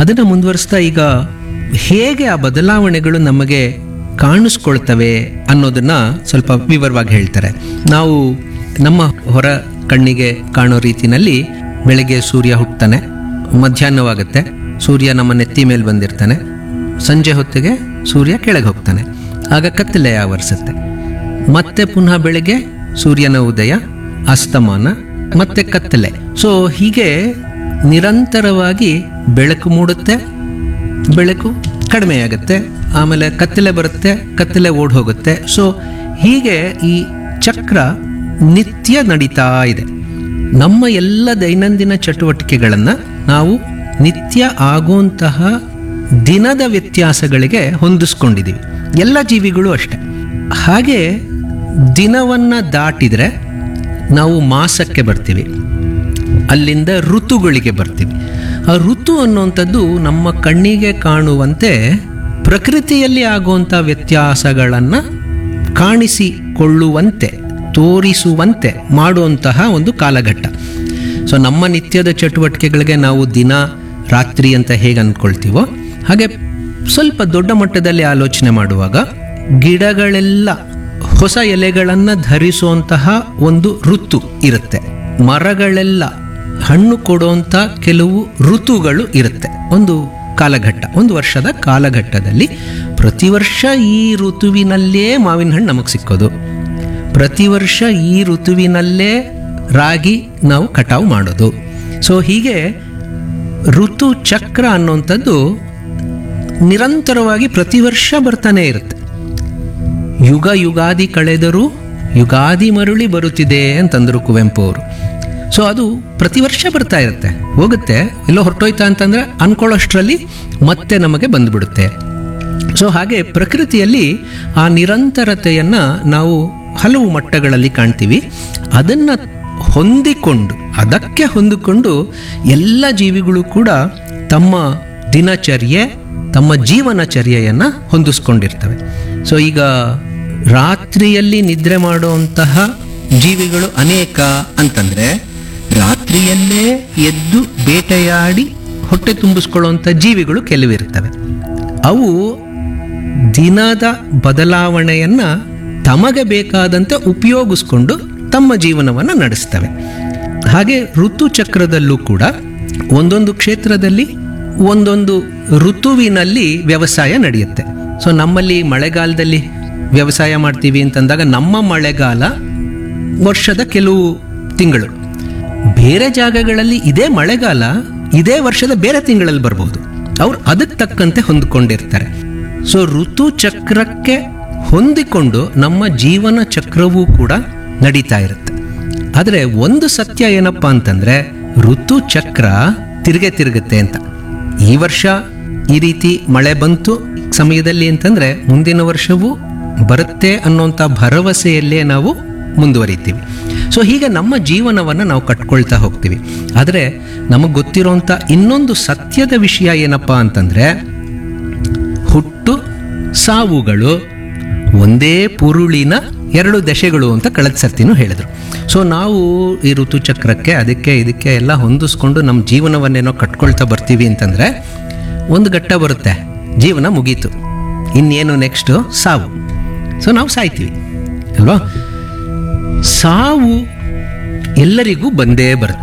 ಅದನ್ನು ಮುಂದುವರಿಸ್ತಾ ಈಗ ಹೇಗೆ ಆ ಬದಲಾವಣೆಗಳು ನಮಗೆ ಕಾಣಿಸ್ಕೊಳ್ತವೆ ಅನ್ನೋದನ್ನ ಸ್ವಲ್ಪ ವಿವರವಾಗಿ ಹೇಳ್ತಾರೆ ನಾವು ನಮ್ಮ ಹೊರ ಕಣ್ಣಿಗೆ ಕಾಣೋ ರೀತಿನಲ್ಲಿ ಬೆಳಗ್ಗೆ ಸೂರ್ಯ ಹುಟ್ಟುತ್ತಾನೆ ಮಧ್ಯಾಹ್ನವಾಗುತ್ತೆ ಸೂರ್ಯ ನಮ್ಮ ನೆತ್ತಿ ಮೇಲೆ ಬಂದಿರ್ತಾನೆ ಸಂಜೆ ಹೊತ್ತಿಗೆ ಸೂರ್ಯ ಕೆಳಗೆ ಹೋಗ್ತಾನೆ ಆಗ ಕತ್ತಲೆ ಆವರಿಸುತ್ತೆ ಮತ್ತೆ ಪುನಃ ಬೆಳಗ್ಗೆ ಸೂರ್ಯನ ಉದಯ ಅಸ್ತಮಾನ ಮತ್ತೆ ಕತ್ತಲೆ ಸೊ ಹೀಗೆ ನಿರಂತರವಾಗಿ ಬೆಳಕು ಮೂಡುತ್ತೆ ಬೆಳಕು ಕಡಿಮೆಯಾಗುತ್ತೆ ಆಮೇಲೆ ಕತ್ತಲೆ ಬರುತ್ತೆ ಕತ್ತಲೆ ಓಡ್ ಹೋಗುತ್ತೆ ಸೊ ಹೀಗೆ ಈ ಚಕ್ರ ನಿತ್ಯ ನಡೀತಾ ಇದೆ ನಮ್ಮ ಎಲ್ಲ ದೈನಂದಿನ ಚಟುವಟಿಕೆಗಳನ್ನು ನಾವು ನಿತ್ಯ ಆಗುವಂತಹ ದಿನದ ವ್ಯತ್ಯಾಸಗಳಿಗೆ ಹೊಂದಿಸ್ಕೊಂಡಿದ್ದೀವಿ ಎಲ್ಲ ಜೀವಿಗಳು ಅಷ್ಟೆ ಹಾಗೆ ದಿನವನ್ನು ದಾಟಿದರೆ ನಾವು ಮಾಸಕ್ಕೆ ಬರ್ತೀವಿ ಅಲ್ಲಿಂದ ಋತುಗಳಿಗೆ ಬರ್ತೀವಿ ಆ ಋತು ಅನ್ನುವಂಥದ್ದು ನಮ್ಮ ಕಣ್ಣಿಗೆ ಕಾಣುವಂತೆ ಪ್ರಕೃತಿಯಲ್ಲಿ ಆಗುವಂಥ ವ್ಯತ್ಯಾಸಗಳನ್ನು ಕಾಣಿಸಿಕೊಳ್ಳುವಂತೆ ತೋರಿಸುವಂತೆ ಮಾಡುವಂತಹ ಒಂದು ಕಾಲಘಟ್ಟ ಸೊ ನಮ್ಮ ನಿತ್ಯದ ಚಟುವಟಿಕೆಗಳಿಗೆ ನಾವು ದಿನ ರಾತ್ರಿ ಅಂತ ಹೇಗೆ ಅಂದ್ಕೊಳ್ತೀವೋ ಹಾಗೆ ಸ್ವಲ್ಪ ದೊಡ್ಡ ಮಟ್ಟದಲ್ಲಿ ಆಲೋಚನೆ ಮಾಡುವಾಗ ಗಿಡಗಳೆಲ್ಲ ಹೊಸ ಎಲೆಗಳನ್ನು ಧರಿಸುವಂತಹ ಒಂದು ಋತು ಇರುತ್ತೆ ಮರಗಳೆಲ್ಲ ಹಣ್ಣು ಕೊಡುವಂಥ ಕೆಲವು ಋತುಗಳು ಇರುತ್ತೆ ಒಂದು ಕಾಲಘಟ್ಟ ಒಂದು ವರ್ಷದ ಕಾಲಘಟ್ಟದಲ್ಲಿ ಪ್ರತಿ ವರ್ಷ ಈ ಋತುವಿನಲ್ಲೇ ಮಾವಿನ ಹಣ್ಣು ನಮಗೆ ಸಿಕ್ಕೋದು ಪ್ರತಿ ವರ್ಷ ಈ ಋತುವಿನಲ್ಲೇ ರಾಗಿ ನಾವು ಕಟಾವು ಮಾಡೋದು ಸೊ ಹೀಗೆ ಋತು ಚಕ್ರ ಅನ್ನುವಂಥದ್ದು ನಿರಂತರವಾಗಿ ಪ್ರತಿ ವರ್ಷ ಬರ್ತಾನೆ ಇರುತ್ತೆ ಯುಗ ಯುಗಾದಿ ಕಳೆದರೂ ಯುಗಾದಿ ಮರುಳಿ ಬರುತ್ತಿದೆ ಅಂತಂದರು ಕುವೆಂಪು ಅವರು ಸೊ ಅದು ಪ್ರತಿ ವರ್ಷ ಬರ್ತಾ ಇರುತ್ತೆ ಹೋಗುತ್ತೆ ಎಲ್ಲೋ ಹೊರಟೋಯ್ತಾ ಅಂತಂದ್ರೆ ಅನ್ಕೊಳ್ಳೋಷ್ಟರಲ್ಲಿ ಮತ್ತೆ ನಮಗೆ ಬಂದ್ಬಿಡುತ್ತೆ ಸೊ ಹಾಗೆ ಪ್ರಕೃತಿಯಲ್ಲಿ ಆ ನಿರಂತರತೆಯನ್ನು ನಾವು ಹಲವು ಮಟ್ಟಗಳಲ್ಲಿ ಕಾಣ್ತೀವಿ ಅದನ್ನು ಹೊಂದಿಕೊಂಡು ಅದಕ್ಕೆ ಹೊಂದಿಕೊಂಡು ಎಲ್ಲ ಜೀವಿಗಳು ಕೂಡ ತಮ್ಮ ದಿನಚರ್ಯೆ ತಮ್ಮ ಜೀವನಚರ್ಯೆಯನ್ನು ಹೊಂದಿಸ್ಕೊಂಡಿರ್ತವೆ ಸೊ ಈಗ ರಾತ್ರಿಯಲ್ಲಿ ನಿದ್ರೆ ಮಾಡುವಂತಹ ಜೀವಿಗಳು ಅನೇಕ ಅಂತಂದ್ರೆ ರಾತ್ರಿಯಲ್ಲೇ ಎದ್ದು ಬೇಟೆಯಾಡಿ ಹೊಟ್ಟೆ ತುಂಬಿಸ್ಕೊಳ್ಳುವಂಥ ಜೀವಿಗಳು ಕೆಲವಿರ್ತವೆ ಅವು ದಿನದ ಬದಲಾವಣೆಯನ್ನ ತಮಗೆ ಬೇಕಾದಂತೆ ಉಪಯೋಗಿಸ್ಕೊಂಡು ತಮ್ಮ ಜೀವನವನ್ನು ನಡೆಸ್ತವೆ ಹಾಗೆ ಋತುಚಕ್ರದಲ್ಲೂ ಕೂಡ ಒಂದೊಂದು ಕ್ಷೇತ್ರದಲ್ಲಿ ಒಂದೊಂದು ಋತುವಿನಲ್ಲಿ ವ್ಯವಸಾಯ ನಡೆಯುತ್ತೆ ಸೊ ನಮ್ಮಲ್ಲಿ ಮಳೆಗಾಲದಲ್ಲಿ ವ್ಯವಸಾಯ ಮಾಡ್ತೀವಿ ಅಂತಂದಾಗ ನಮ್ಮ ಮಳೆಗಾಲ ವರ್ಷದ ಕೆಲವು ತಿಂಗಳು ಬೇರೆ ಜಾಗಗಳಲ್ಲಿ ಇದೇ ಮಳೆಗಾಲ ಇದೇ ವರ್ಷದ ಬೇರೆ ತಿಂಗಳಲ್ಲಿ ಬರ್ಬೋದು ಅವ್ರು ಅದಕ್ಕೆ ತಕ್ಕಂತೆ ಹೊಂದಿಕೊಂಡಿರ್ತಾರೆ ಸೊ ಋತು ಚಕ್ರಕ್ಕೆ ಹೊಂದಿಕೊಂಡು ನಮ್ಮ ಜೀವನ ಚಕ್ರವೂ ಕೂಡ ನಡೀತಾ ಇರುತ್ತೆ ಆದರೆ ಒಂದು ಸತ್ಯ ಏನಪ್ಪ ಅಂತಂದ್ರೆ ಋತು ಚಕ್ರ ತಿರುಗೆ ತಿರುಗುತ್ತೆ ಅಂತ ಈ ವರ್ಷ ಈ ರೀತಿ ಮಳೆ ಬಂತು ಸಮಯದಲ್ಲಿ ಅಂತಂದ್ರೆ ಮುಂದಿನ ವರ್ಷವೂ ಬರುತ್ತೆ ಅನ್ನೋಂಥ ಭರವಸೆಯಲ್ಲೇ ನಾವು ಮುಂದುವರಿತೀವಿ ಸೊ ಹೀಗೆ ನಮ್ಮ ಜೀವನವನ್ನು ನಾವು ಕಟ್ಕೊಳ್ತಾ ಹೋಗ್ತೀವಿ ಆದರೆ ನಮಗೆ ಗೊತ್ತಿರೋಂಥ ಇನ್ನೊಂದು ಸತ್ಯದ ವಿಷಯ ಏನಪ್ಪ ಅಂತಂದರೆ ಹುಟ್ಟು ಸಾವುಗಳು ಒಂದೇ ಪುರುಳಿನ ಎರಡು ದಶೆಗಳು ಅಂತ ಕಳೆದ ಸರ್ತಿನೂ ಹೇಳಿದರು ಸೊ ನಾವು ಈ ಋತುಚಕ್ರಕ್ಕೆ ಅದಕ್ಕೆ ಇದಕ್ಕೆ ಎಲ್ಲ ಹೊಂದಿಸ್ಕೊಂಡು ನಮ್ಮ ಜೀವನವನ್ನೇನೋ ಕಟ್ಕೊಳ್ತಾ ಬರ್ತೀವಿ ಅಂತಂದರೆ ಒಂದು ಘಟ್ಟ ಬರುತ್ತೆ ಜೀವನ ಮುಗೀತು ಇನ್ನೇನು ನೆಕ್ಸ್ಟು ಸಾವು ಸೊ ನಾವು ಸಾಯ್ತೀವಿ ಅಲ್ವಾ ಸಾವು ಎಲ್ಲರಿಗೂ ಬಂದೇ ಬರುತ್ತೆ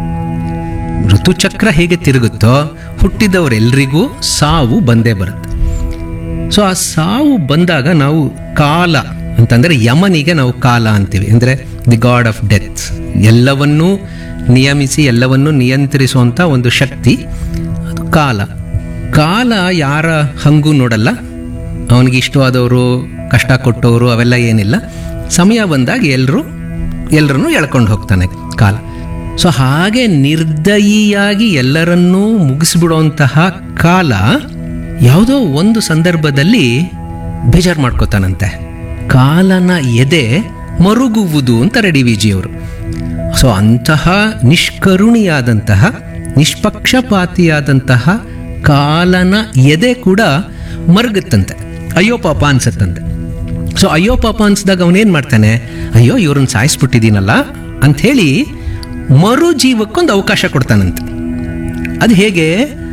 ಋತುಚಕ್ರ ಹೇಗೆ ತಿರುಗುತ್ತೋ ಹುಟ್ಟಿದವರೆಲ್ಲರಿಗೂ ಸಾವು ಬಂದೇ ಬರುತ್ತೆ ಸೊ ಆ ಸಾವು ಬಂದಾಗ ನಾವು ಕಾಲ ಅಂತಂದರೆ ಯಮನಿಗೆ ನಾವು ಕಾಲ ಅಂತೀವಿ ಅಂದರೆ ದಿ ಗಾಡ್ ಆಫ್ ಡೆತ್ ಎಲ್ಲವನ್ನೂ ನಿಯಮಿಸಿ ಎಲ್ಲವನ್ನೂ ನಿಯಂತ್ರಿಸುವಂಥ ಒಂದು ಶಕ್ತಿ ಅದು ಕಾಲ ಕಾಲ ಯಾರ ಹಂಗೂ ನೋಡಲ್ಲ ಅವನಿಗೆ ಇಷ್ಟವಾದವರು ಕಷ್ಟ ಕೊಟ್ಟವರು ಅವೆಲ್ಲ ಏನಿಲ್ಲ ಸಮಯ ಬಂದಾಗ ಎಲ್ಲರೂ ಎಲ್ಲರನ್ನೂ ಎಳ್ಕೊಂಡು ಹೋಗ್ತಾನೆ ಕಾಲ ಸೊ ಹಾಗೆ ನಿರ್ದಯಿಯಾಗಿ ಎಲ್ಲರನ್ನೂ ಮುಗಿಸ್ಬಿಡುವಂತಹ ಕಾಲ ಯಾವುದೋ ಒಂದು ಸಂದರ್ಭದಲ್ಲಿ ಬೇಜಾರು ಮಾಡ್ಕೋತಾನಂತೆ ಕಾಲನ ಎದೆ ಮರುಗುವುದು ಅಂತಾರೆ ಡಿ ವಿ ಜಿಯವರು ಸೊ ಅಂತಹ ನಿಷ್ಕರುಣಿಯಾದಂತಹ ನಿಷ್ಪಕ್ಷಪಾತಿಯಾದಂತಹ ಕಾಲನ ಎದೆ ಕೂಡ ಮರುಗುತ್ತಂತೆ ಅಯ್ಯೋ ಪಾಪ ಅನ್ಸತ್ತಂತೆ ಸೊ ಅಯ್ಯೋ ಪಾಪ ಅನ್ಸ್ದಾಗ ಅವನೇನು ಮಾಡ್ತಾನೆ ಅಯ್ಯೋ ಇವ್ರನ್ನ ಸಾಯಿಸ್ಬಿಟ್ಟಿದ್ದೀನಲ್ಲ ಅಂಥೇಳಿ ಮರು ಜೀವಕ್ಕೊಂದು ಅವಕಾಶ ಕೊಡ್ತಾನಂತೆ ಅದು ಹೇಗೆ